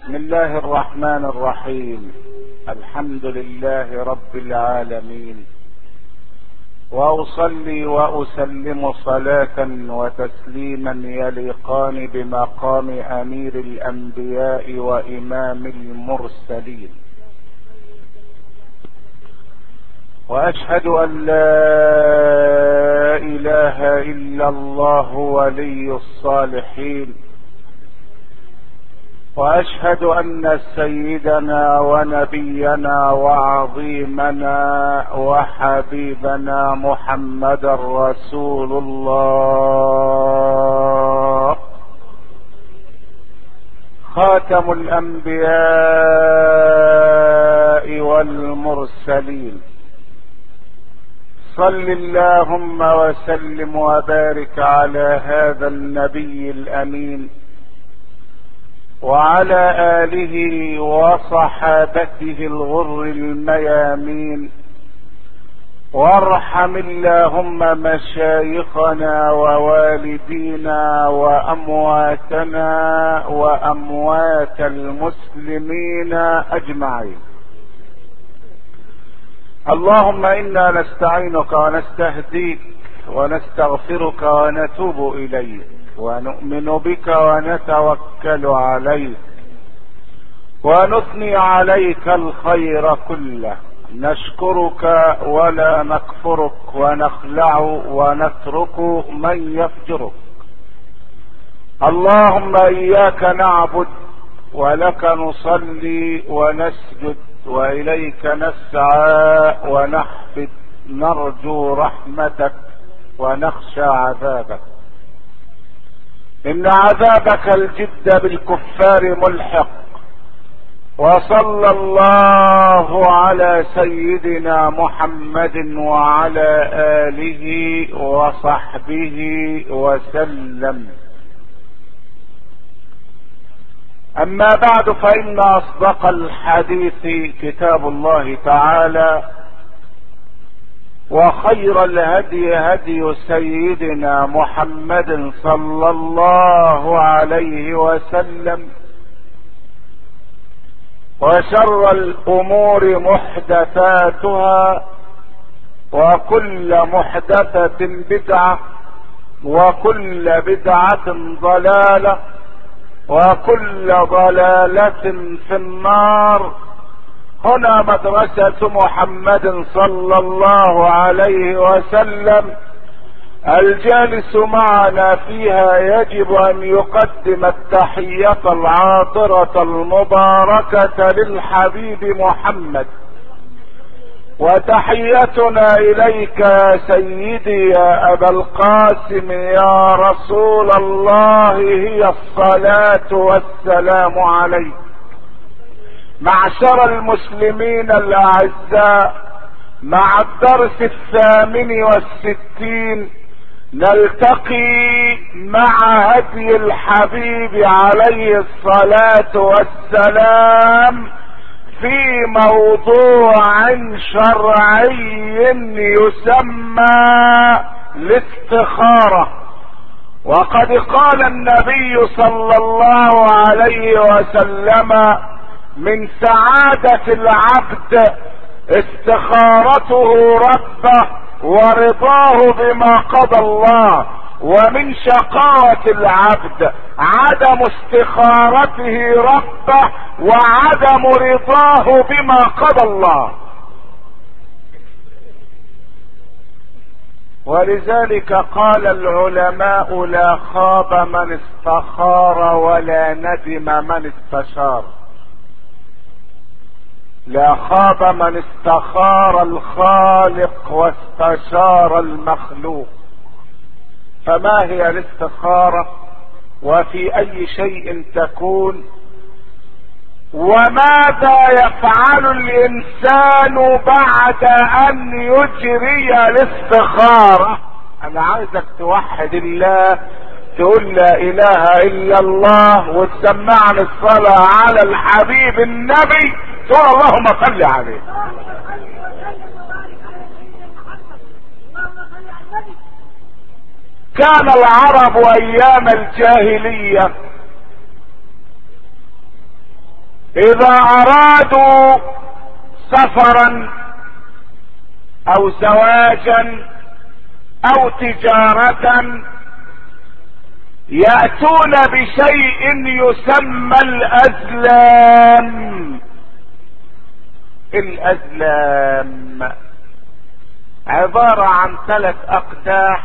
بسم الله الرحمن الرحيم الحمد لله رب العالمين واصلي واسلم صلاه وتسليما يليقان بمقام امير الانبياء وامام المرسلين واشهد ان لا اله الا الله ولي الصالحين واشهد ان سيدنا ونبينا وعظيمنا وحبيبنا محمدا رسول الله خاتم الانبياء والمرسلين صل اللهم وسلم وبارك على هذا النبي الامين وعلى اله وصحابته الغر الميامين وارحم اللهم مشايخنا ووالدينا وامواتنا واموات المسلمين اجمعين اللهم انا نستعينك ونستهديك ونستغفرك ونتوب اليك ونؤمن بك ونتوكل عليك ونثني عليك الخير كله نشكرك ولا نكفرك ونخلع ونترك من يفجرك اللهم اياك نعبد ولك نصلي ونسجد واليك نسعى ونحفد نرجو رحمتك ونخشى عذابك ان عذابك الجد بالكفار ملحق وصلى الله على سيدنا محمد وعلى اله وصحبه وسلم اما بعد فان اصدق الحديث كتاب الله تعالى وخير الهدي هدي سيدنا محمد صلى الله عليه وسلم وشر الامور محدثاتها وكل محدثه بدعه وكل بدعه ضلاله وكل ضلاله في النار هنا مدرسة محمد صلى الله عليه وسلم الجالس معنا فيها يجب ان يقدم التحية العاطرة المباركة للحبيب محمد وتحيتنا اليك يا سيدي يا ابا القاسم يا رسول الله هي الصلاة والسلام عليك معشر المسلمين الاعزاء مع الدرس الثامن والستين نلتقي مع هدي الحبيب عليه الصلاة والسلام في موضوع شرعي يسمى الاستخارة وقد قال النبي صلى الله عليه وسلم من سعادة العبد استخارته ربه ورضاه بما قضى الله ومن شقاوة العبد عدم استخارته ربه وعدم رضاه بما قضى الله ولذلك قال العلماء لا خاب من استخار ولا ندم من استشار لا خاب من استخار الخالق واستشار المخلوق فما هي الاستخارة وفي اي شيء تكون وماذا يفعل الانسان بعد ان يجري الاستخارة انا عايزك توحد الله تقول لا اله الا الله وتسمعني الصلاة على الحبيب النبي تقول اللهم صل عليه كان العرب ايام الجاهلية اذا ارادوا سفرا او زواجا او تجارة يأتون بشيء يسمى الازلام الازلام عبارة عن ثلاث اقداح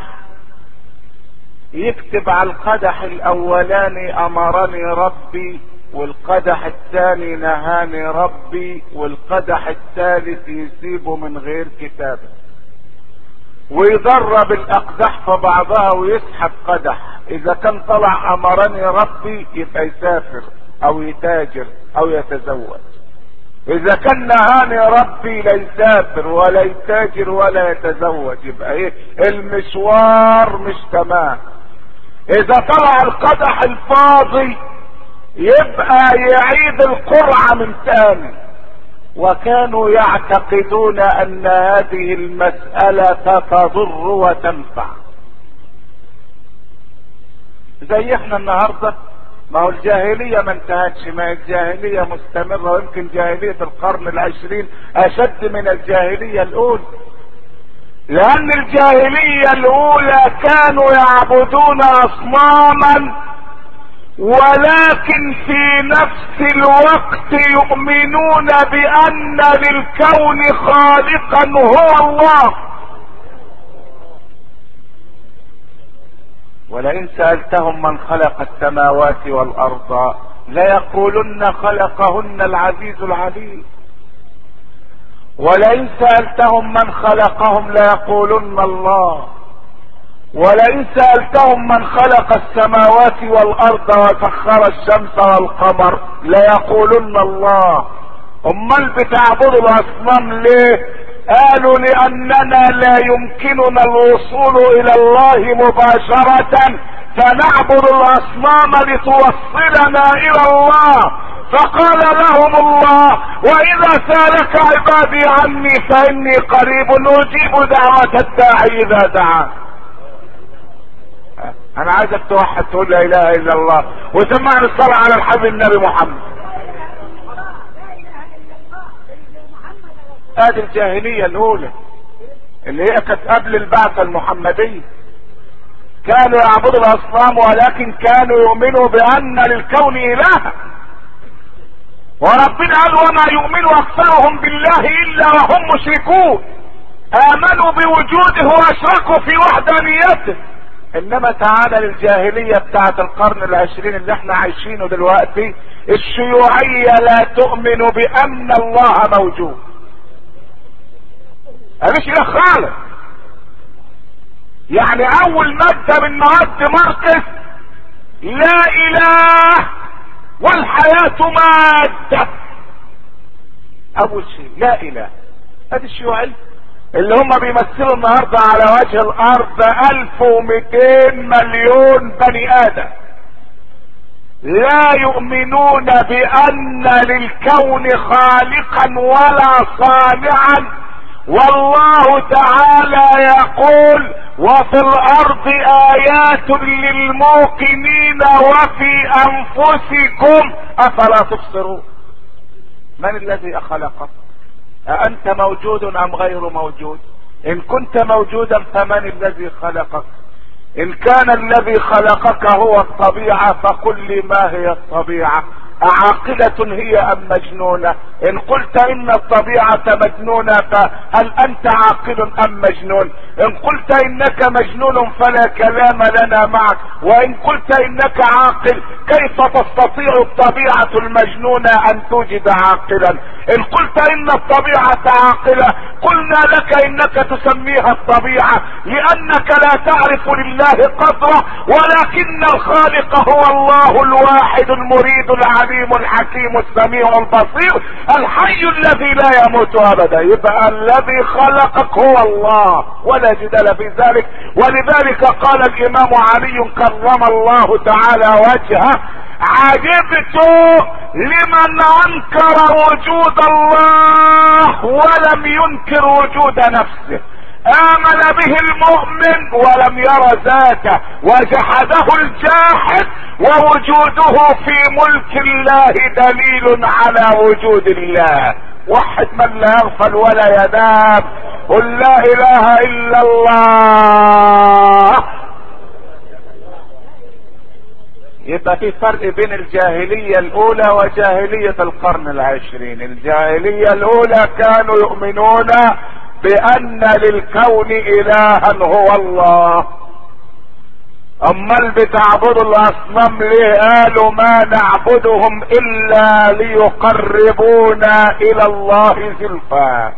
يكتب على القدح الاولاني امرني ربي والقدح الثاني نهاني ربي والقدح الثالث يسيبه من غير كتابه ويضرب الاقدح في بعضها ويسحب قدح اذا كان طلع امرني ربي يبقى يسافر او يتاجر او يتزوج اذا كان نهاني ربي لا يسافر ولا يتاجر ولا يتزوج يبقى ايه المشوار مش تمام اذا طلع القدح الفاضي يبقى يعيد القرعة من تاني وكانوا يعتقدون ان هذه المسألة تضر وتنفع زي احنا النهاردة ما هو الجاهلية ما انتهتش ما هي الجاهلية مستمرة ويمكن جاهلية القرن العشرين اشد من الجاهلية الاولى لان الجاهلية الاولى كانوا يعبدون اصناما ولكن في نفس الوقت يؤمنون بان للكون خالقا هو الله ولئن سالتهم من خلق السماوات والارض ليقولن خلقهن العزيز العليم ولئن سالتهم من خلقهم ليقولن الله ولئن سألتهم من خلق السماوات والأرض وسخر الشمس والقمر ليقولن الله امال بتعبدوا الاصنام ليه قالوا لاننا لا يمكننا الوصول الى الله مباشرة فنعبد الاصنام لتوصلنا الى الله فقال لهم الله واذا سالك عبادي عني فاني قريب اجيب دعوة الداعي اذا دعان انا عايزك توحد تقول لا اله الا الله وسمعني الصلاة على الحبيب النبي محمد ادي الجاهلية الاولى اللي هي كانت قبل البعثة المحمدية كانوا يعبدوا الاصنام ولكن كانوا يؤمنوا بان للكون الها وربنا قال وما يؤمن اكثرهم بالله الا وهم مشركون امنوا بوجوده واشركوا في وحدانيته انما تعالى للجاهلية بتاعت القرن العشرين اللي احنا عايشينه دلوقتي الشيوعية لا تؤمن بان الله موجود مش اله خالص يعني اول مادة من مواد ماركس لا اله والحياة مادة اول شيء لا اله هذه الشيوعية اللي هم بيمثلوا النهاردة على وجه الارض الف ومئتين مليون بني ادم لا يؤمنون بان للكون خالقا ولا صانعا والله تعالى يقول وفي الارض ايات للموقنين وفي انفسكم افلا تبصرون من الذي خلقك أأنت موجود أم غير موجود إن كنت موجودا فمن الذي خلقك إن كان الذي خلقك هو الطبيعة فقل لي ما هي الطبيعة أعاقلة هي أم مجنونة إن قلت إن الطبيعة مجنونة فهل أنت عاقل أم مجنون إن قلت إنك مجنون فلا كلام لنا معك وإن قلت إنك عاقل كيف تستطيع الطبيعة المجنونة أن توجد عاقلا إن قلت إن الطبيعة عاقلة قلنا لك إنك تسميها الطبيعة لأنك لا تعرف لله قدره ولكن الخالق هو الله الواحد المريد العليم العليم الحكيم السميع البصير الحي الذي لا يموت ابدا يبقى الذي خلقك هو الله ولا جدال في ذلك ولذلك قال الامام علي كرم الله تعالى وجهه عجبت لمن انكر وجود الله ولم ينكر وجود نفسه امن به المؤمن ولم ير ذاته وجحده الجاحد ووجوده في ملك الله دليل على وجود الله وحد من لا يغفل ولا ينام قل لا اله الا الله يبقى في فرق بين الجاهلية الاولى وجاهلية القرن العشرين الجاهلية الاولى كانوا يؤمنون بان للكون الها هو الله امال بتعبدوا الاصنام ليه قالوا ما نعبدهم الا ليقربونا الى الله زلفى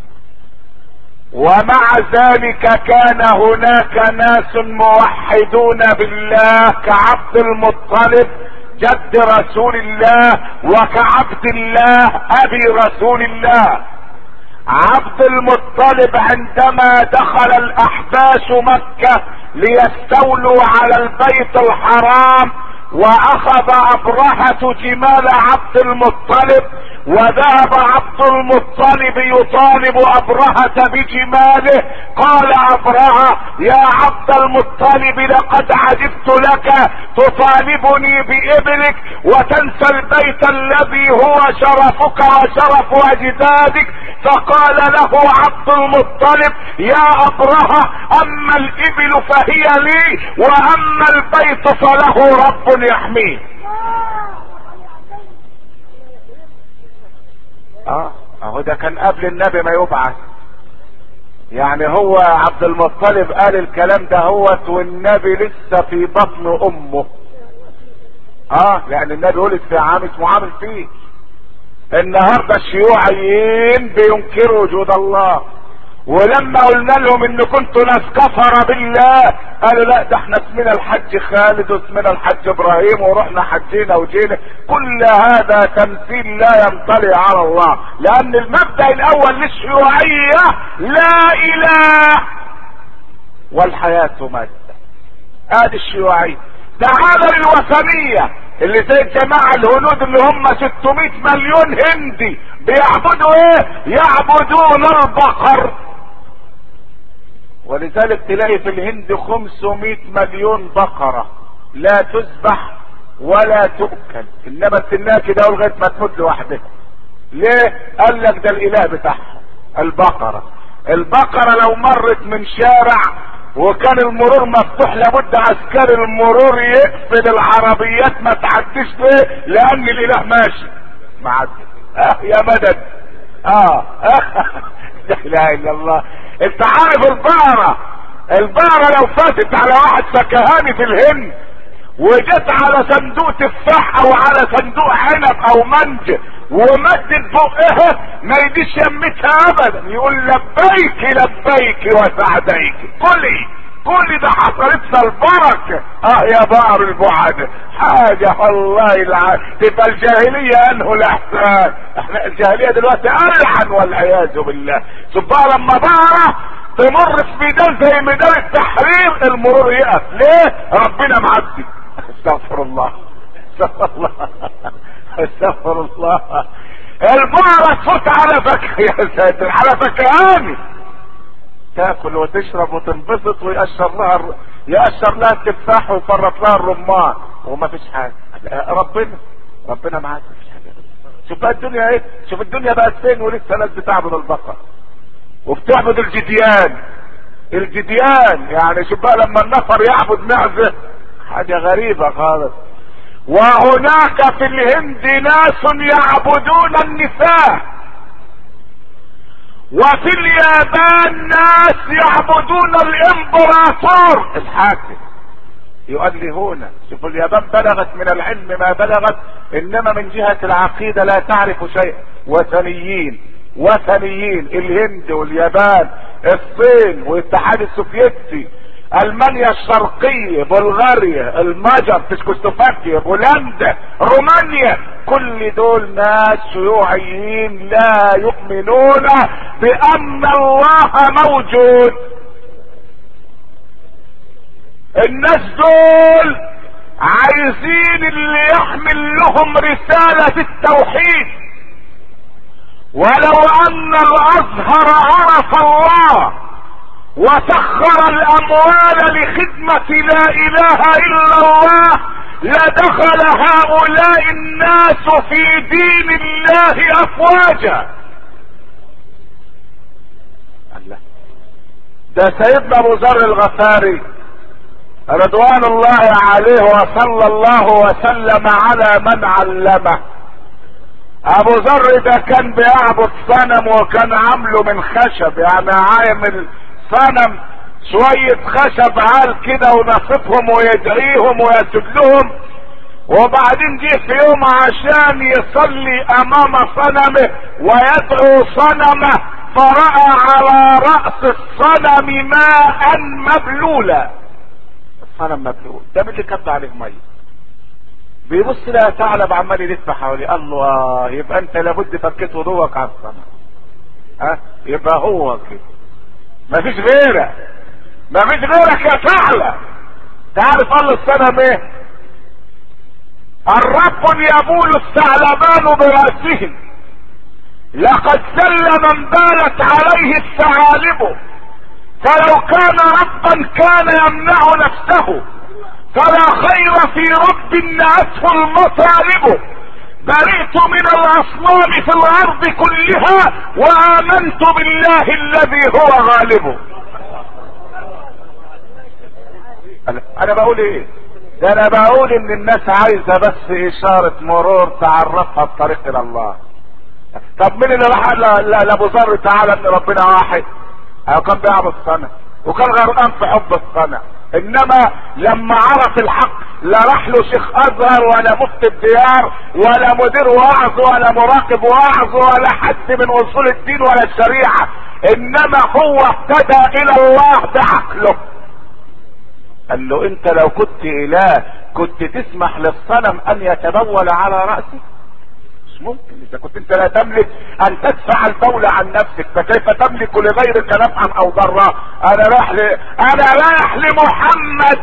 ومع ذلك كان هناك ناس موحدون بالله كعبد المطلب جد رسول الله وكعبد الله ابي رسول الله عبد المطلب عندما دخل الاحباش مكة ليستولوا على البيت الحرام واخذ ابرهة جمال عبد المطلب وذهب عبد المطلب يطالب ابرهة بجماله قال ابرهة يا عبد المطلب لقد عجبت لك تطالبني بابنك وتنسى البيت الذي هو شرفك وشرف اجدادك فقال له عبد المطلب يا ابرهة اما الابل فهي لي واما البيت فله رب يحميه اه اهو ده كان قبل النبي ما يبعث يعني هو عبد المطلب قال الكلام ده هوت والنبي لسه في بطن امه اه لان النبي ولد في عام اسمه عام الفيل النهارده الشيوعيين بينكروا وجود الله ولما قلنا لهم ان كنتوا ناس كفر بالله قالوا لا ده احنا اسمنا الحج خالد واسمنا الحج ابراهيم ورحنا حجينا وجينا كل هذا تمثيل لا ينطلي على الله لان المبدا الاول للشيوعيه لا اله والحياه ماده ادي الشيوعيه تعالى للوثنيه اللي زي الجماعة الهنود اللي هم 600 مليون هندي بيعبدوا ايه يعبدون البقر ولذلك تلاقي في الهند 500 مليون بقرة لا تذبح ولا تؤكل انما تناها كده لغايه ما تموت لوحدها ليه قال لك ده الاله بتاعها البقرة البقرة لو مرت من شارع وكان المرور مفتوح لابد عسكري المرور يقفل العربيات ما تعديش ليه لان الاله ماشي معدي اه يا مدد اه لا اله الا الله انت عارف البقرة البقرة لو فاتت على واحد فكهاني في الهند وجت على صندوق تفاح او على صندوق عنب او منج ومدت بقها ما يديش يمتها ابدا يقول لبيك لبيك وسعديك كلي كل ده حصلتنا البركة اه يا بقر البعد حاجة والله الع... تبقى الجاهلية انه الاحسان احنا الجاهلية دلوقتي الحن والعياذ بالله سبحان لما بقرة تمر في ميدان زي ميدان التحرير المرور يقف ليه ربنا معدي استغفر الله استغفر الله استغفر الله البقرة تفوت على فك يا ساتر على فكهاني تاكل وتشرب وتنبسط ويقشر لها الر... يقشر لها التفاح ويفرط لها الرمان وما فيش حاجه ربنا ربنا معاك مفيش حاجه شوف بقى الدنيا ايه شوف الدنيا بقت فين ولسه ناس بتعبد البقر وبتعبد الجديان الجديان يعني شوف بقى لما النفر يعبد معزه حاجه غريبه خالص وهناك في الهند ناس يعبدون النساء وفي اليابان ناس يعبدون الامبراطور الحاكم يؤلهون شوفوا اليابان بلغت من العلم ما بلغت انما من جهة العقيدة لا تعرف شيء وثنيين وثنيين الهند واليابان الصين والاتحاد السوفيتي المانيا الشرقية بلغاريا المجر تشكوسلوفاكيا بولندا رومانيا كل دول ناس شيوعيين لا يؤمنون بان الله موجود الناس دول عايزين اللي يحمل لهم رسالة التوحيد ولو ان الازهر عرف الله وسخر الاموال لخدمة لا اله الا الله لدخل هؤلاء الناس في دين الله افواجا الله ده سيدنا ابو ذر الغفاري رضوان الله عليه وصلى الله وسلم على من علمه ابو ذر ده كان بيعبد صنم وكان عامله من خشب يعني عامل صنم شوية خشب عال كده ونصفهم ويدعيهم ويسجد لهم وبعدين جه في يوم عشان يصلي امام صنمه ويدعو صنمه فرأى على رأس الصنم ماء مبلولا الصنم مبلول ده من اللي كب عليه ميه بيبص لها ثعلب عمال يلف حواليه الله يبقى انت لابد فكيت وضوءك على الصنم ها يبقى هو كده مفيش غيرك مفيش غيرك يا ثعلب تعرف قال الصنم ايه الرب يبول الثعلبان براسهم لقد سل من بالت عليه الثعالب فلو كان ربا كان يمنع نفسه فلا خير في رب نعته المطالب برئت من الاصنام في الارض كلها وامنت بالله الذي هو غالب انا بقول ايه ده انا بقول ان الناس عايزة بس اشارة مرور تعرفها الطريق الى الله طب مين اللي راح لابو ذر تعالى ان ربنا واحد او كان بيعبد صنع وكان غرقان في حب الصنع انما لما عرف الحق لا راح له شيخ ازهر ولا مفتي الديار ولا مدير وعظ ولا مراقب وعظ ولا حد من اصول الدين ولا الشريعه انما هو اهتدى الى الله بعقله قال له انت لو كنت اله كنت تسمح للصنم ان يتبول على راسك مش ممكن اذا كنت انت لا تملك ان تدفع الدولة عن نفسك فكيف تملك لغيرك نفعا او ضرا انا رايح ل... انا رايح لمحمد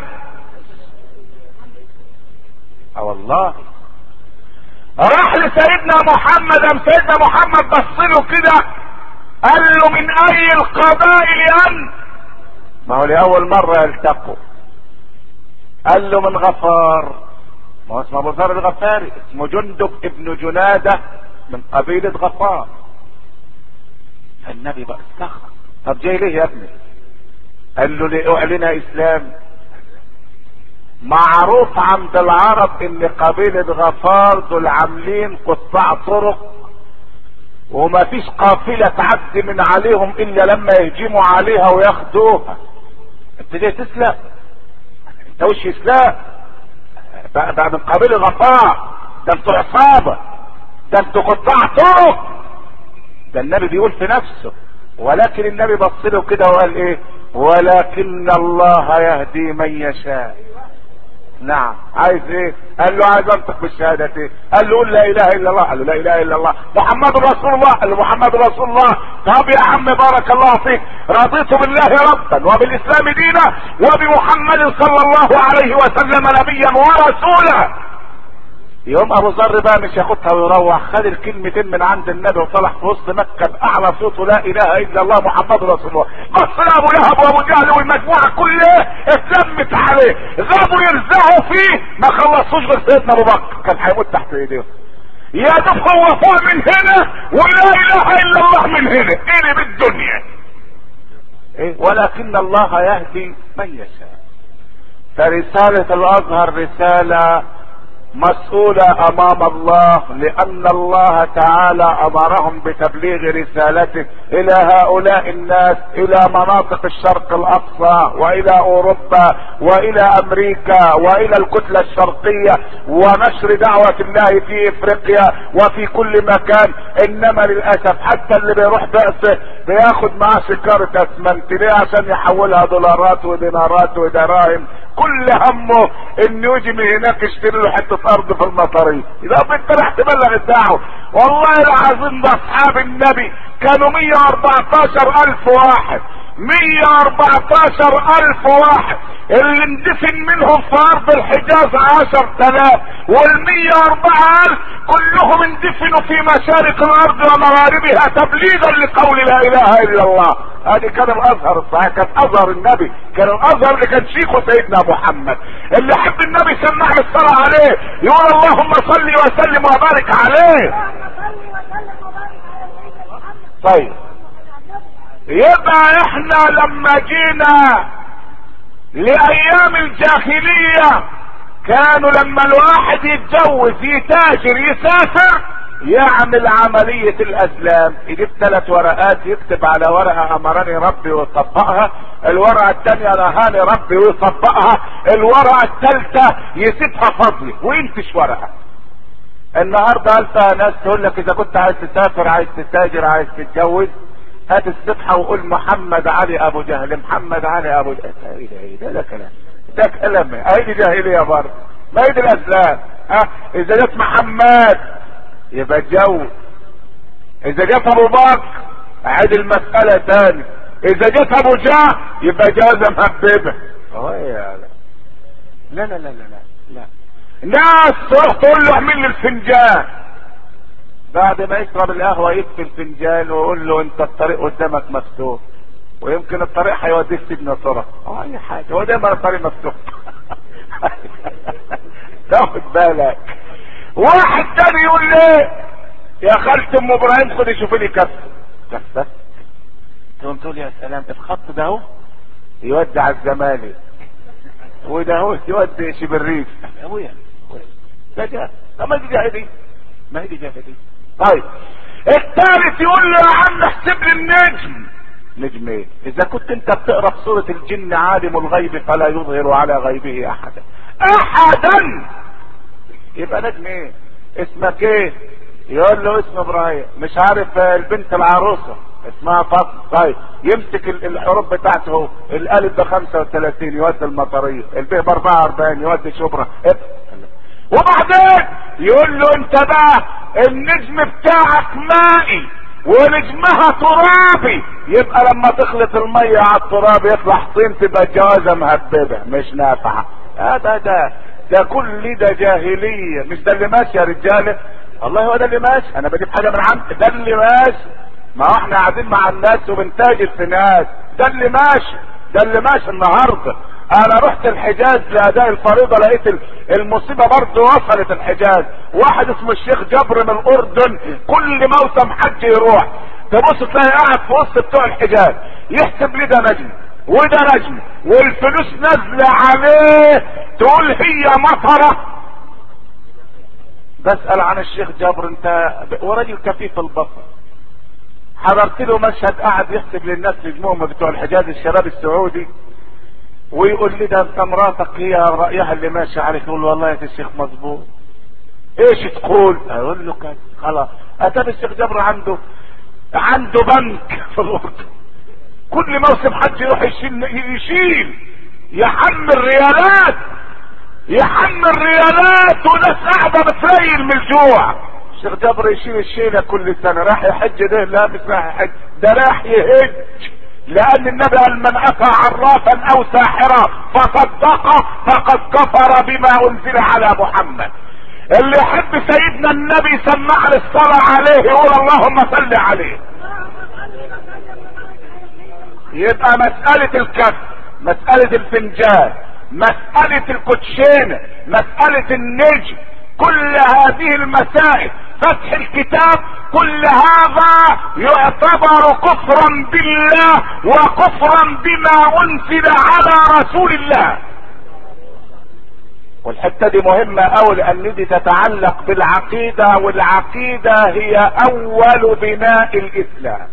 اه والله راح لسيدنا محمد ام سيدنا محمد بص له كده قال له من اي القبائل انت ما هو لاول مرة يلتقوا قال له من غفار ما هو اسمه ابو ذر الغفاري اسمه جندب ابن جنادة من قبيلة غفار فالنبي بقى استغرب طب جاي ليه يا ابني قال له لأعلن اسلام معروف عند العرب ان قبيلة غفار دول عاملين قطاع طرق وما فيش قافلة تعدي من عليهم الا لما يهجموا عليها وياخدوها انت جاي تسلم انت وش اسلام بقى, بقى من قبيل غفار ده انتوا عصابة ده انتوا قطاع طرق ده النبي بيقول في نفسه ولكن النبي بص له كده وقال ايه ولكن الله يهدي من يشاء نعم عايز ايه قال له عايز انطق بالشهادة ايه قال له قول لا اله الا الله قال له لا اله الا الله محمد رسول الله قال له محمد رسول الله طب يا عم بارك الله فيك رضيت بالله ربا وبالاسلام دينا وبمحمد صلى الله عليه وسلم نبيا ورسولا يوم ابو ذر بقى مش ياخدها ويروح خد الكلمتين من عند النبي وطلع في وسط مكه باعلى صوته لا اله الا الله محمد رسول الله بص ابو لهب وابو جهل والمجموعه كلها اتلمت عليه غابوا يرزعوا فيه ما خلصوش غير سيدنا ابو بكر كان هيموت تحت ايديهم يا دوب هو فوق من هنا ولا اله الا الله من هنا قلب الدنيا إيه؟ ولكن الله يهدي من يشاء فرساله الازهر رساله مسؤولة امام الله لان الله تعالى امرهم بتبليغ رسالته الى هؤلاء الناس الى مناطق الشرق الاقصى والى اوروبا والى امريكا والى الكتلة الشرقية ونشر دعوة الله في افريقيا وفي كل مكان انما للاسف حتى اللي بيروح بأسه بياخد معاه شكارة اسمنت ليه عشان يحولها دولارات ودينارات ودراهم كل همه انه يجي من هناك يشتري له حته ارض في المطريه اذا انت راح تبلغ الدعوه والله العظيم ده اصحاب النبي كانوا 114 الف واحد 114 الف واحد اللي اندفن منهم في ارض الحجاز 10000 وال 104 الف كلهم اندفنوا في مشارق الارض ومغاربها تبليغا لقول لا اله الا الله هذه كان الازهر الصحيح كان ازهر النبي كان الازهر اللي كان شيخه سيدنا محمد اللي حب النبي سمع الصلاة عليه يقول اللهم صل وسلم وبارك عليه طيب يبقى احنا لما جينا لايام الجاهلية كانوا لما الواحد يتجوز يتاجر يسافر يعمل عملية الازلام يجيب ثلاث ورقات يكتب على ورقة امرني ربي ويطبقها الورقة الثانية نهاني ربي ويطبقها الورقة الثالثة يسيبها فضلي وينتش ورقة النهاردة انت ناس تقول لك اذا كنت عايز تسافر عايز تتاجر عايز تتجوز هات السبحة وقول محمد علي ابو جهل محمد علي ابو جهل ايه ده ايه ده ده كلام ده كلام ايه دي جاهلية برضه ما هي دي الاسلام ها اذا جت محمد يبقى اتجوز اذا جت ابو بكر عاد المسألة تاني اذا جت ابو جهل يبقى جوازة مهببة اه يا لا لا لا لا لا لا ناس تروح تقول له اعمل لي الفنجان بعد ما يشرب القهوة يكفي الفنجان ويقول له انت الطريق قدامك مفتوح ويمكن الطريق هيوديك سجن صرف اه اي حاجة هو دايما الطريق مفتوح تاخد بالك واحد تاني يقول لي يا خالة ام ابراهيم خدي شوفي لي كف كفة تقوم تقول يا سلام الخط ده اهو يودي على الزمالك وده هو يودي شبريف ابويا ده جاه طب ما دي جاهدي ما هي دي جاهدي طيب الثالث يقول له يا عم احسب لي النجم نجم ايه اذا كنت انت بتقرا في سوره الجن عالم الغيب فلا يظهر على غيبه احدا احدا يبقى نجم ايه اسمك ايه يقول له اسم ابراهيم مش عارف البنت العروسه اسمها فاطمه طيب يمسك الحروف بتاعته الالف ب 35 يودي المطريه الب ب 44 يودي شبرا وبعدين يقول له انت بقى النجم بتاعك مائي ونجمها ترابي يبقى لما تخلط المية على التراب يطلع طين تبقى الجوازة مهببة مش نافعة هذا ده ده كل ده جاهلية مش ده اللي ماشي يا رجالة والله هو ده اللي ماشي انا بجيب حاجة من عند ده اللي ماشي ما هو احنا قاعدين مع الناس وبنتاجر في ناس ده اللي ماشي ده اللي ماشي النهارده انا رحت الحجاز لاداء الفريضه لقيت المصيبه برضه وصلت الحجاز واحد اسمه الشيخ جبر من الاردن كل موسم حج يروح تبص تلاقي قاعد في وسط بتوع الحجاز يحسب لي ده نجم وده نجم والفلوس نازله عليه تقول هي مطره بسال عن الشيخ جبر انت وراجل كفيف البصر حضرت له مشهد قاعد يحسب للناس نجمهم بتوع الحجاز الشباب السعودي ويقول لي ده انت مراتك هي رايها اللي ماشي عليك يقول والله يا الشيخ مظبوط ايش تقول اقول له كده خلاص اتى الشيخ جبر عنده عنده بنك في الاردن كل موسم حج يروح يشيل يشيل يحمل ريالات يحمل ريالات وناس قاعده بتريل من الجوع الشيخ جبر يشيل الشيله كل سنه راح يحج ده لا مش راح يحج ده راح يهج لان النبي قال من اتى عرافا او ساحرا فصدقه فقد كفر بما انزل على محمد اللي يحب سيدنا النبي سمع الصلاة عليه يقول اللهم صل عليه يبقى مسألة الكف مسألة الفنجان مسألة الكوتشينة مسألة النجم كل هذه المسائل فتح الكتاب كل هذا يعتبر كفرا بالله وكفرا بما انزل على رسول الله والحته دي مهمه قوي لان دي تتعلق بالعقيده والعقيده هي اول بناء الاسلام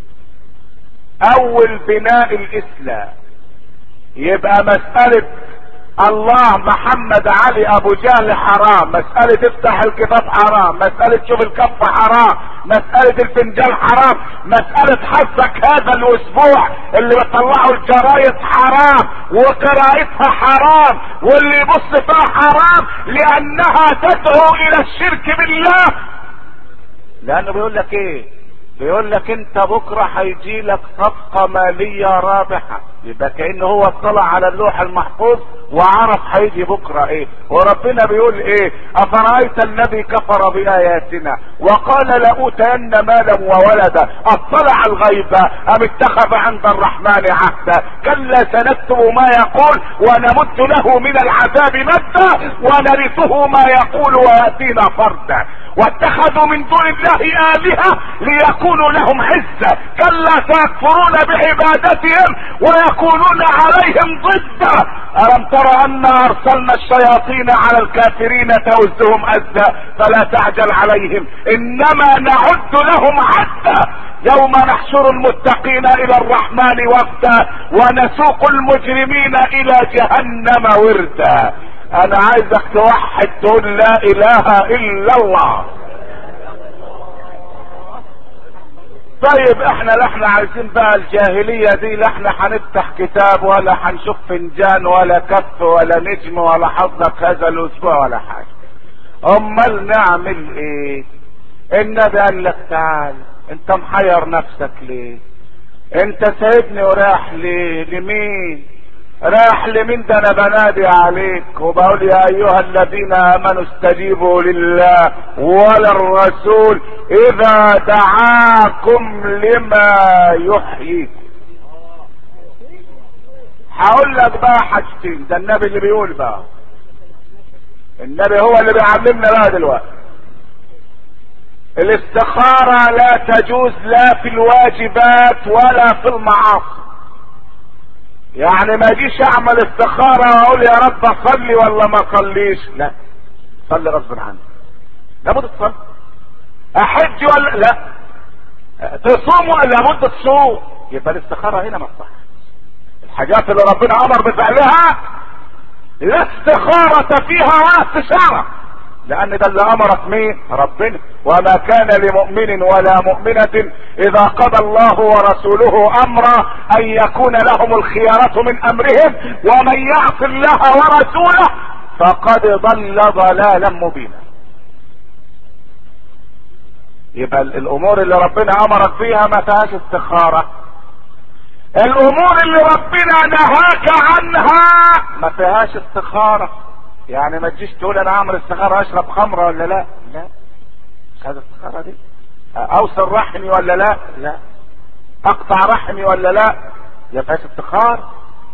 اول بناء الاسلام يبقى مساله الله محمد علي ابو جهل حرام مسألة افتح الكتاب حرام مسألة شوف الكف حرام مسألة الفنجان حرام مسألة حظك هذا الاسبوع اللي بيطلعوا الجرايد حرام وقراءتها حرام واللي يبص فيها حرام لانها تدعو الى الشرك بالله لانه بيقول لك ايه بيقول لك انت بكرة هيجي لك صفقة مالية رابحة يبقى كأن هو اطلع على اللوح المحفوظ وعرف هيجي بكرة ايه وربنا بيقول ايه افرأيت الذي كفر بآياتنا وقال لأوتين مالا وولدا اطلع الغيب ام اتخذ عند الرحمن عهدا كلا سنكتب ما يقول ونمد له من العذاب مدا ونرثه ما يقول ويأتينا فردا واتخذوا من دون الله آلهة ليكونوا لهم عزة كلا سيكفرون بعبادتهم ويكونون عليهم ضدا ألم تر أنا أرسلنا الشياطين على الكافرين تؤزهم أزا فلا تعجل عليهم إنما نعد لهم عدا يوم نحشر المتقين إلى الرحمن وفدا ونسوق المجرمين إلى جهنم وردا انا عايزك توحد تقول لا اله الا الله طيب احنا لا احنا عايزين بقى الجاهلية دي لا احنا هنفتح كتاب ولا هنشوف فنجان ولا كف ولا نجم ولا حظك هذا الاسبوع ولا حاجة امال نعمل ايه النبي قال لك تعال انت محير نفسك ليه انت سايبني ورايح ليه لمين راح لمين ده انا بنادي عليك وبقول يا ايها الذين امنوا استجيبوا لله وللرسول اذا دعاكم لما يحييكم هقول لك بقى حاجتين ده النبي اللي بيقول بقى النبي هو اللي بيعلمنا بقى دلوقتي الاستخارة لا تجوز لا في الواجبات ولا في المعاصي يعني ما اجيش اعمل استخارة واقول يا رب اصلي ولا ما اصليش لا صلي غصب عني لابد تصلي احج ولا لا تصوم ولا لابد تصوم يبقى الاستخارة هنا ما تصح الحاجات اللي ربنا امر بفعلها لا استخارة فيها ولا استشارة لان ده اللي امرك مين ربنا وما كان لمؤمن ولا مؤمنة اذا قضى الله ورسوله امرا ان يكون لهم الخيارة من امرهم ومن يعص الله ورسوله فقد ضل ضلالا مبينا يبقى الامور اللي ربنا امرك فيها ما فيهاش استخارة الامور اللي ربنا نهاك عنها ما فيهاش استخاره يعني ما تجيش تقول انا اعمل استخارة اشرب خمرة ولا لا لا مش هذا استخارة دي اوصل رحمي ولا لا لا اقطع رحمي ولا لا يا فيهاش استخارة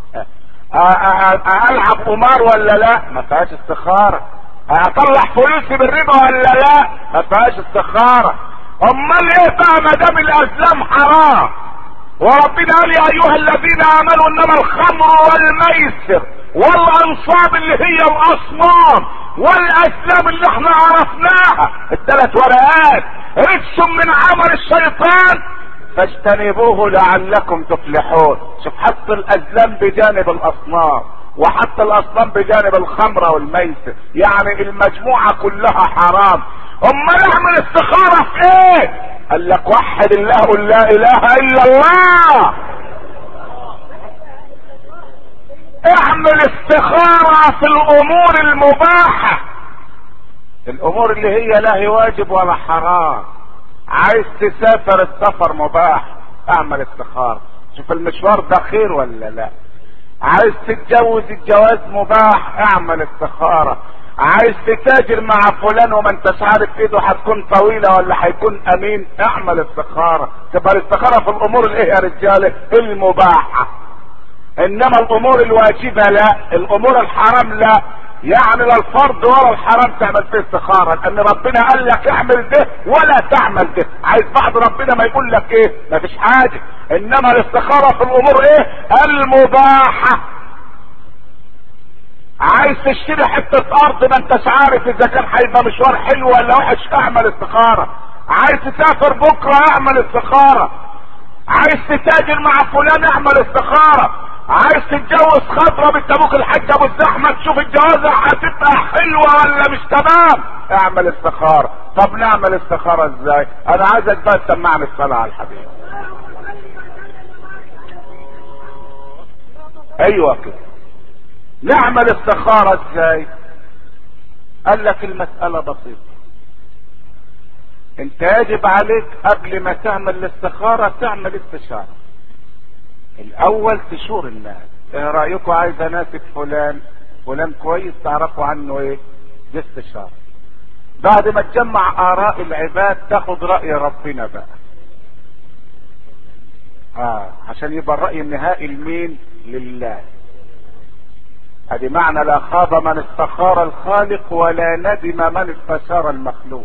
العب قمار ولا لا ما فيهاش استخارة اطلع فلوسي بالربا ولا لا ما فيهاش استخارة امال ايه بقى ما دام الاسلام حرام وربنا قال يا ايها الذين امنوا انما الخمر والميسر والانصاب اللي هي الاصنام والاسلام اللي احنا عرفناها الثلاث ورقات رجس من عمل الشيطان فاجتنبوه لعلكم تفلحون شوف حط الازلام بجانب الاصنام وحط الاصنام بجانب الخمره والميسر يعني المجموعه كلها حرام امال اعمل استخاره في ايه قال لك وحد الله قل لا اله الا الله اعمل استخارة في الامور المباحة الامور اللي هي لا هي واجب ولا حرام عايز تسافر السفر مباح اعمل استخارة شوف المشوار ده خير ولا لا عايز تتجوز الجواز مباح اعمل استخارة عايز تتاجر مع فلان وما انتش عارف ايده هتكون طويلة ولا هيكون امين اعمل استخارة تبقى الاستخارة في الامور الايه يا رجالة المباحة انما الامور الواجبة لا الامور الحرام لا يعني لا الفرض ولا الحرام تعمل فيه استخارة لان ربنا قال لك اعمل ده ولا تعمل ده عايز بعد ربنا ما يقول لك ايه ما فيش حاجة انما الاستخارة في الامور ايه المباحة عايز تشتري حتة ارض ما انتش عارف اذا كان هيبقى مشوار حلو ولا وحش اعمل استخارة عايز تسافر بكرة اعمل استخارة عايز تتاجر مع فلان اعمل استخارة عايز تتجوز خضرة بنت ابوك الحاج ابو الزحمة تشوف الجوازة هتبقى حلوة ولا مش تمام اعمل استخارة طب نعمل استخارة ازاي انا عايزك بقى تسمعني الصلاة على الحبيب ايوه كده نعمل استخارة ازاي قال لك المسألة بسيطة انت يجب عليك قبل ما تعمل الاستخارة تعمل استشارة الاول تشور الناس ايه رأيكم عايز اناسب فلان فلان كويس تعرفوا عنه ايه دي استشارة بعد ما تجمع اراء العباد تاخد رأي ربنا بقى اه عشان يبقى الرأي النهائي لمين لله ادي معنى لا خاب من استخار الخالق ولا ندم من استشار المخلوق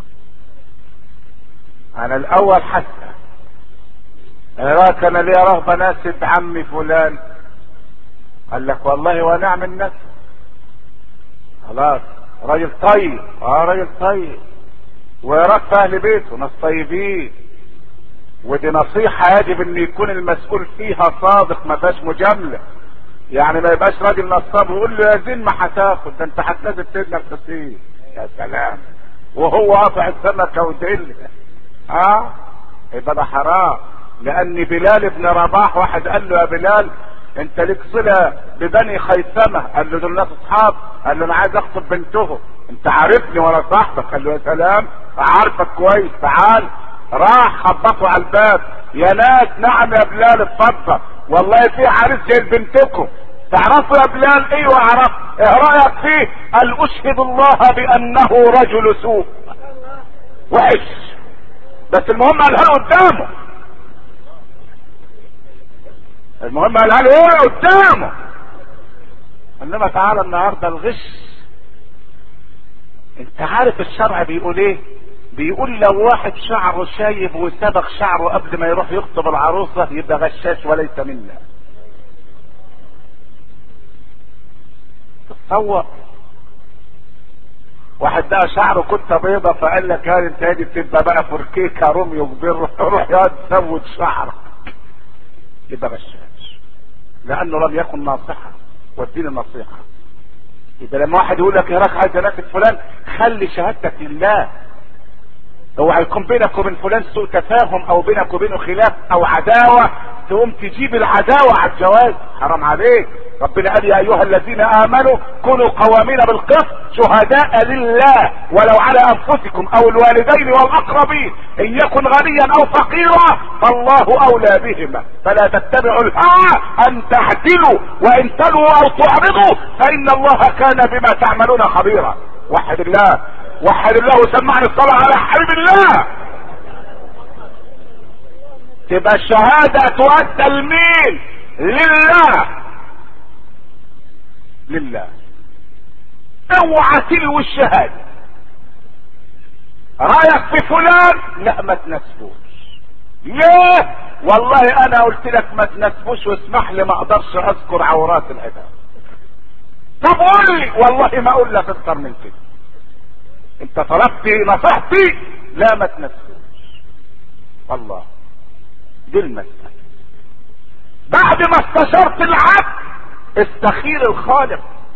انا الاول حتى اراك انا ليا رغبة ناسب عمي فلان قال لك والله ونعم الناس خلاص راجل طيب اه راجل طيب ويراك في اهل بيته ناس طيبين ودي نصيحة يجب ان يكون المسؤول فيها صادق ما فيهاش مجاملة يعني ما يبقاش راجل نصاب ويقول له يا زين ما هتاخد ده انت هتنزل سيدنا القسيس يا سلام وهو قاطع السمكة ودل اه يبقى ده حرام لان بلال بن رباح واحد قال له يا بلال انت ليك صلة ببني خيثمة قال له دول ناس اصحاب قال له انا عايز اخطب بنتهم انت عارفني وانا صاحبك قال له يا سلام عارفك كويس تعال راح خبطوا على الباب يا ناس نعم يا بلال اتفضل والله في عريس جاي بنتكم تعرفوا يا بلال ايوه اعرف ايه رايك فيه قال اشهد الله بانه رجل سوء وحش بس المهم قالها له قدامه المهم قالها له ايه قدامه انما تعالى النهارده الغش انت عارف الشرع بيقول ايه بيقول لو واحد شعره شايب وسبق شعره قبل ما يروح يخطب العروسة يبقى غشاش وليس منا تتصور واحد ده شعره كنت بيضة فقال لك هذه انت هذه بتبقى بقى فركيكة روميو كبير روح يا تسود شعرك يبقى غشاش لانه لم يكن ناصحا والدين النصيحة يبقى لما واحد يقول لك يا راك عايز اناسب فلان خلي شهادتك لله هو هيكون بينك وبين فلان سوء تفاهم او بينك وبينه خلاف او عداوة تقوم تجيب العداوة على الجواز حرام عليك ربنا قال يا ايها الذين امنوا كونوا قوامين بالقسط شهداء لله ولو على انفسكم او الوالدين والاقربين ان يكن غنيا او فقيرا فالله اولى بهما فلا تتبعوا الهوى ان تعدلوا وان تلوا او تعرضوا فان الله كان بما تعملون خبيرا وحد الله وحد الله وسمعني الصلاة على حبيب الله تبقى الشهادة تؤدى لمين لله لله اوعى تلوي الشهادة رايك في فلان لا ما تنسفوش ليه والله انا قلت لك ما تنسفوش واسمح لي ما اقدرش اذكر عورات العباد طب قول لي والله ما اقول لك اكتر من كده انت طلبت نصيحتي لا ما تنسوش الله دي المسألة بعد ما استشرت العبد استخير الخالق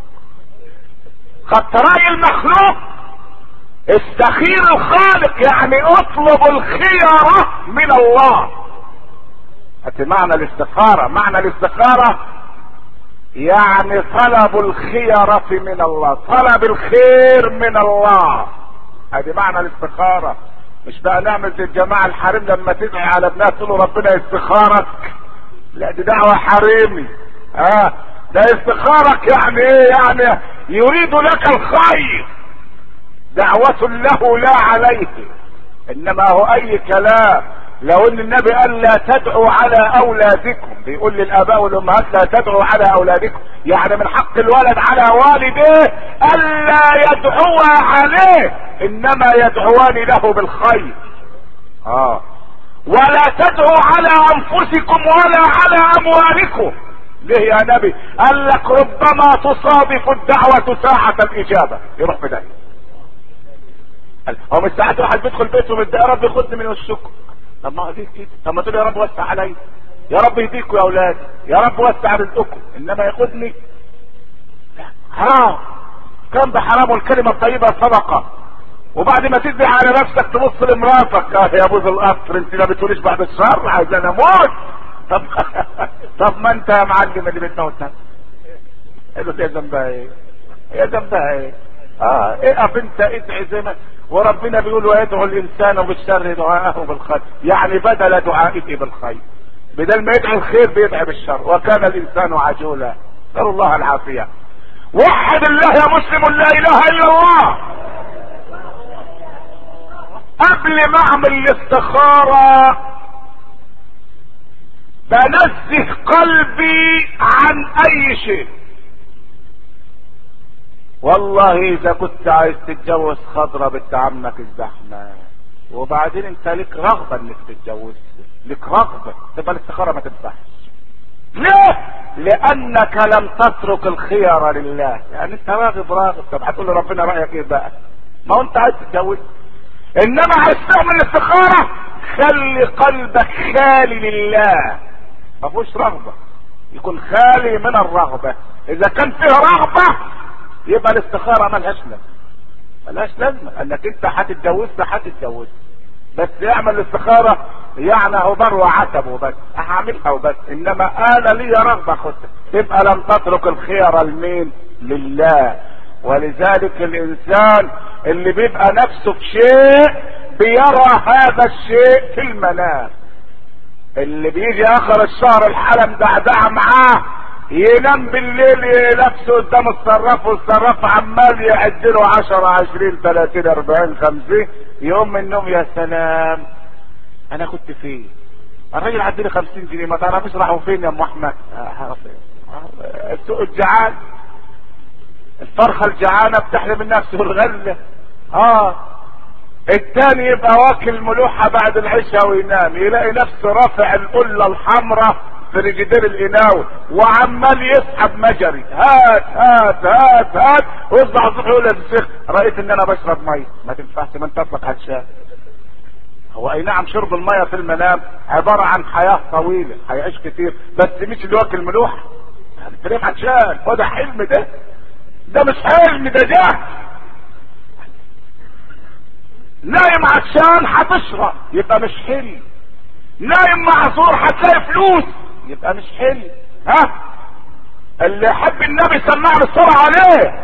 خدت رأي المخلوق استخير الخالق يعني اطلب الخيرة من الله هات معنى الاستخارة معنى الاستخارة يعني طلب الخيرة من الله طلب الخير من الله ادي معنى الاستخارة مش بقى نعمل زي الجماعة الحريم لما تدعي على ابنها تقول له ربنا يستخارك لا دي دعوة حريمي اه ده استخارك يعني ايه يعني يريد لك الخير دعوة له لا عليه انما هو اي كلام لو ان النبي قال لا تدعوا على اولادكم بيقول للاباء والامهات لا تدعوا على اولادكم يعني من حق الولد على والديه الا يدعوا عليه انما يدعوان له بالخير اه ولا تدعوا على انفسكم ولا على اموالكم ليه يا نبي قال لك ربما تصادف الدعوة ساعة الاجابة يروح في داهية هو مش ساعات واحد بيدخل بيته من يا رب خدني من وشكم طب ما هديك كده طب ما تقول يا رب وسع علي يا رب يهديكوا يا اولاد يا رب وسع رزقكم انما ياخدني حرام كم ده حرام والكلمه الطيبه صدقه وبعد ما تدعي على نفسك تبص لمراتك اه يا ابوز القصر انت ما بتقوليش بعد الشر عايز انا اموت طب طب ما انت يا معلم اللي بتموت نفسك قال له يا ذنبها ايه يا ذنبها ايه اه اقف انت ادعي زي ما وربنا بيقول ويدعو الانسان بالشر دعاءه بالخير يعني بدل دعائه بالخير بدل ما يدعي الخير بيدعي بالشر وكان الانسان عجولا نسال الله العافيه وحد الله يا مسلم لا اله الا الله قبل ما اعمل الاستخاره بنزه قلبي عن اي شيء والله اذا كنت عايز تتجوز خضرة بنت عمك الزحمة وبعدين انت لك رغبة انك تتجوز لك رغبة تبقى الاستخارة ما تنفعش ليه لانك لم تترك الخيار لله يعني انت راغب راغب طب هتقول لربنا رايك ايه بقى ما هو انت عايز تتجوز انما عايز تعمل الاستخارة خلي قلبك خالي لله ما فيهوش رغبة يكون خالي من الرغبة اذا كان فيه رغبة يبقى الاستخارة ملهاش لازمة ملهاش لازمة انك انت هتتجوزها هتتجوزها بس اعمل الاستخارة يعني هو بر وعتب وبس هعملها وبس انما انا لي رغبة خدها تبقى لم تترك الخير لمين لله ولذلك الانسان اللي بيبقى نفسه في شيء بيرى هذا الشيء في المنام اللي بيجي اخر الشهر الحلم دعدع معاه ينام بالليل نفسه قدام الصراف والصراف عمال يعد له 10 20 30 40 50 يقوم من النوم يا سلام انا كنت فين الراجل عدى لي 50 جنيه ما تعرفش راحوا فين يا ام احمد السوق الجعان الفرخه الجعانه بتحرم النفس والغله اه التاني يبقى واكل ملوحة بعد العشاء وينام يلاقي نفسه رافع القلة الحمراء في رجدير القناوي وعمال يسحب مجري هات هات هات هات ويصبح الصبح يقول للشيخ رايت ان انا بشرب ميه ما تنفعش ما انت اصلك عطشان هو اي نعم شرب الميه في المنام عباره عن حياه طويله هيعيش كتير بس مش اللي واكل ملوحه يعني انت ليه عطشان هو ده حلم ده ده مش حلم ده جهل نايم عطشان هتشرب يبقى مش حلم نايم معذور هتلاقي فلوس يبقى مش حلم ها اللي يحب النبي سمعنا الصلاة عليه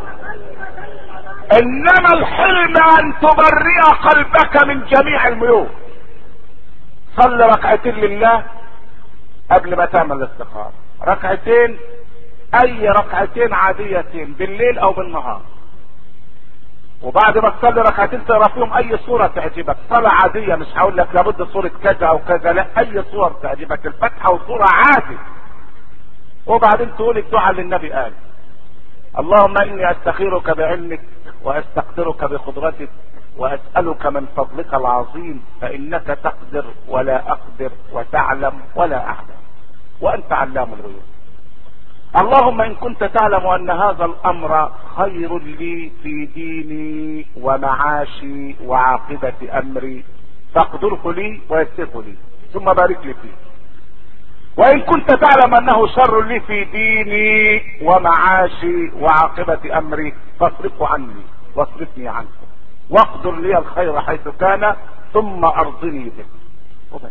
انما الحلم ان تبرئ قلبك من جميع الميول صل ركعتين لله قبل ما تعمل الاستخارة ركعتين اي ركعتين عاديتين بالليل او بالنهار وبعد ما تصلي ركعتين تقرا فيهم اي صوره تعجبك صلاه عاديه مش هقول لك لابد صوره كذا او كذا لا اي صور تعجبك الفاتحه وصوره عادي وبعدين تقول الدعاء اللي النبي قال اللهم اني استخيرك بعلمك واستقدرك بقدرتك واسالك من فضلك العظيم فانك تقدر ولا اقدر وتعلم ولا اعلم وانت علام الغيوب اللهم ان كنت تعلم ان هذا الامر خير لي في ديني ومعاشي وعاقبة امري فاقدره لي ويسره لي ثم بارك لي فيه وان كنت تعلم انه شر لي في ديني ومعاشي وعاقبة امري فاصرفه عني واصرفني عنه واقدر لي الخير حيث كان ثم ارضني به وبس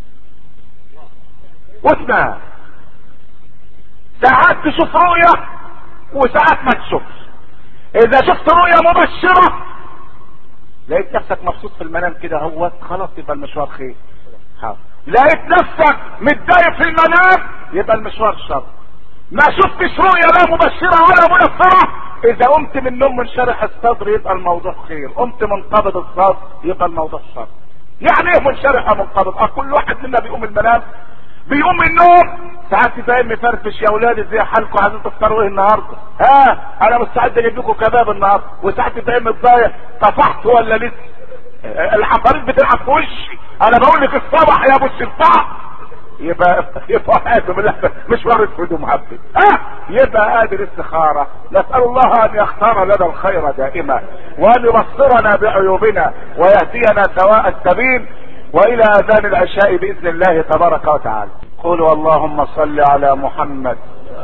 واسمع ساعات تشوف رؤية وساعات ما تشوفش اذا شفت رؤية مبشرة لقيت نفسك مبسوط في المنام كده هو خلاص يبقى المشوار خير حاضر لقيت نفسك متضايق في المنام يبقى المشوار شر ما شفتش رؤية لا مبشرة ولا منفرة اذا قمت من النوم منشرح الصدر يبقى الموضوع خير قمت منقبض الصدر يبقى الموضوع شر يعني ايه منشرح ومنقبض اه كل واحد منا بيقوم المنام بيقوم من النوم ساعات فاهم مفرفش يا اولاد ازاي حالكم عايزين تفطروا ايه النهارده ها انا مستعد اجيب لكم كباب النهارده وساعات فاهم متضايق طفحت ولا لسه العفاريت بتلعب في وشي انا بقول لك الصبح يا ابو الشفاع يبقى يبقى قادر بالله مش ورد في هدوم عبد ها يبقى قادر استخاره نسال الله ان يختار لنا الخير دائما وان يبصرنا بعيوبنا ويهدينا سواء السبيل والى اذان العشاء باذن الله تبارك وتعالى قولوا اللهم صل على محمد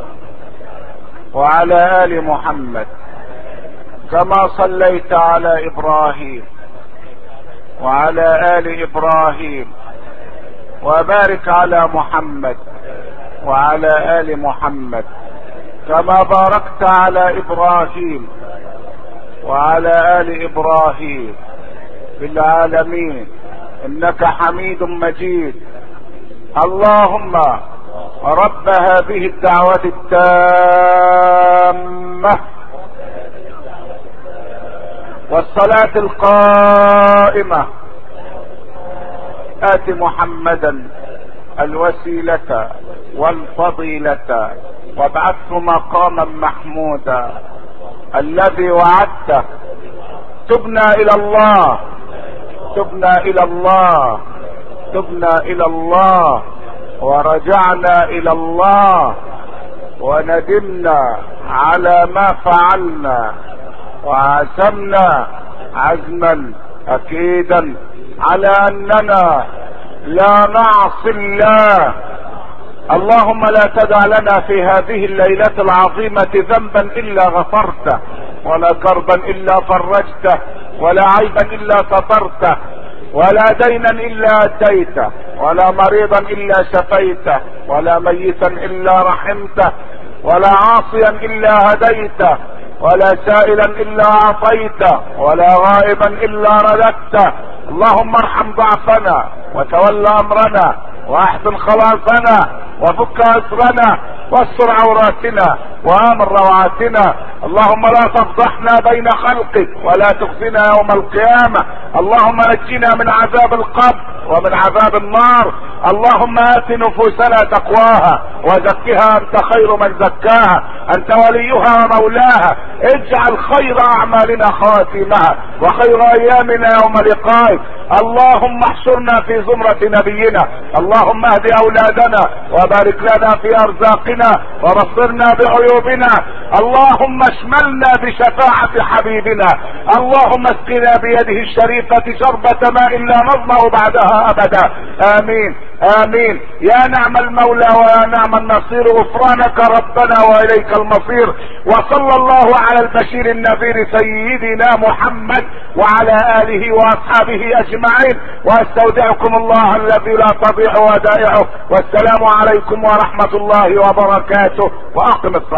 وعلى ال محمد كما صليت على ابراهيم وعلى ال ابراهيم وبارك على محمد وعلى ال محمد كما باركت على ابراهيم وعلى ال ابراهيم في العالمين انك حميد مجيد اللهم رب هذه الدعوة التامة والصلاة القائمة آت محمدا الوسيلة والفضيلة وابعثه مقاما محمودا الذي وعدته تبنا الى الله تبنا الى الله تبنا الى الله ورجعنا الى الله وندمنا على ما فعلنا وعزمنا عزما اكيدا على اننا لا نعصي الله اللهم لا تدع لنا في هذه الليلة العظيمة ذنبا الا غفرته ولا كربا الا فرجته ولا عيبا الا سترته ولا دينا الا اتيته ولا مريضا الا شفيته ولا ميتا الا رحمته ولا عاصيا الا هديته ولا سائلا الا اعطيته ولا غائبا الا رددته اللهم ارحم ضعفنا وتول امرنا واحسن خلاصنا وفك اسرنا واستر عوراتنا وامن روعاتنا اللهم لا تفضحنا بين خلقك ولا تخزنا يوم القيامة اللهم نجنا من عذاب القبر ومن عذاب النار اللهم ات نفوسنا تقواها وزكها انت خير من زكاها انت وليها ومولاها اجعل خير اعمالنا خواتيمها وخير ايامنا يوم لقائك اللهم احشرنا في زمرة نبينا اللهم اهد اولادنا وبارك لنا في ارزاقنا وبصرنا بعيوبنا اللهم اشملنا بشفاعة حبيبنا اللهم اسقنا بيده الشريفة شربة ماء لا نظمأ بعدها ابدا امين امين يا نعم المولى ويا نعم النصير غفرانك ربنا واليك المصير وصلى الله على البشير النذير سيدنا محمد وعلى اله واصحابه اجمعين واستودعكم الله الذي لا تضيع ودائعه والسلام عليكم ورحمة الله وبركاته واقم الصلاة